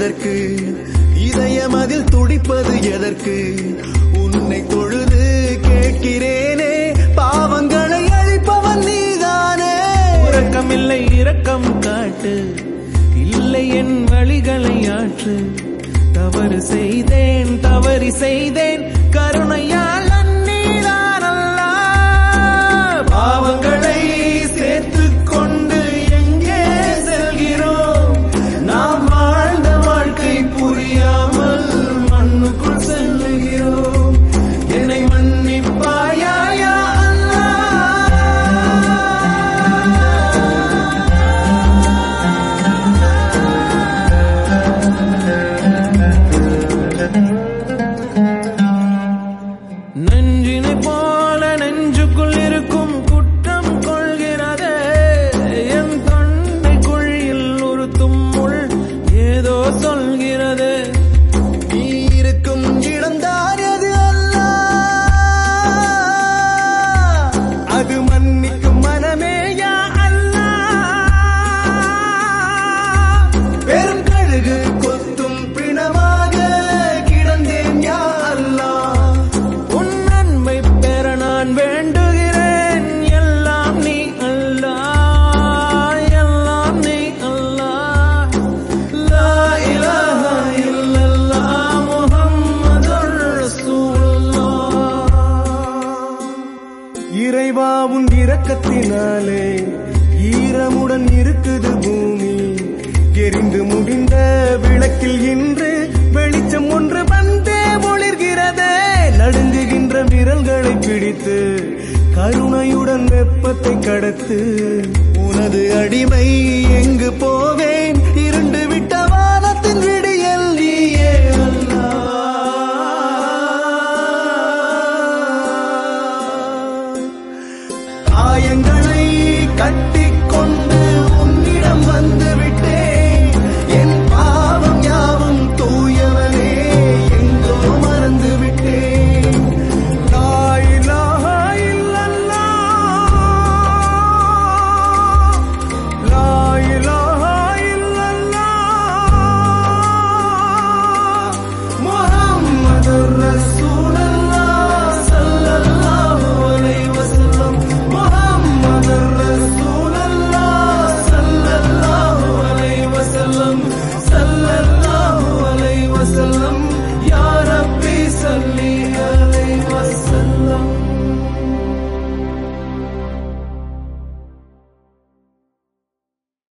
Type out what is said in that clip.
எதற்கு இதயம் அதில் துடிப்பது எதற்கு உன்னை தொழுது கேட்கிறேனே பாவங்களை அழிப்பவன் நீதானே உறக்கமில்லை இரக்கம் காட்டு இல்லை என் வழிகளை ஆற்று தவறு செய்தேன் தவறி செய்தேன் கருணையால் நீதான் அல்லாஹ். பாவங்களை சேர்த்துக் கொண்டு எங்கே செல்கிறோம் நாம் வாழ்ந்த வாழ்க்கை புரியாமல் மண்ணுக்குள் செல்லுகிறோம் என்னை மன்னிப்பாயா யா அல்லாஹ்? நெஞ்சினை போல நெஞ்சுக்குள் இருக்கும் குற்றம் கொள்கிறதே என் தொண்டை குழியில் உறுத்தும் முள் ஏதோ சொல்கிறது நீ இருக்கும் இடம்தான் அது அல்ல அது மன்னிக்கும் மனமே யா அல்லாஹ் பெரும் கழுகு கொத்தும் பிணமாக கிடந்தேன் யா அல்லாஹ் உன் நன்மை பெற நான் வேண்டுகிறேன் எல்லாம் நீ அல்லாஹ் எல்லாம் நீ அல்லாஹ் லா இலாஹா இல்லல்லாஹ் முஹம்மதுர் ரசூலுல்லாஹ் இறைவா உன் இரக்கத்தினாலே ஈரமுடன் இருக்குது பூமி எரிந்து முடிந்த விளக்கில் இன்று வெளிச்சம் ஒன்று வந்தே ஒளிர்கிறதே நடுங்குகின்ற விரல்களை பிடித்து கருணையுடன் வெப்பத்தை கடத்து உனது அடிமை எங்கு போவேன் இருண்டு விட்ட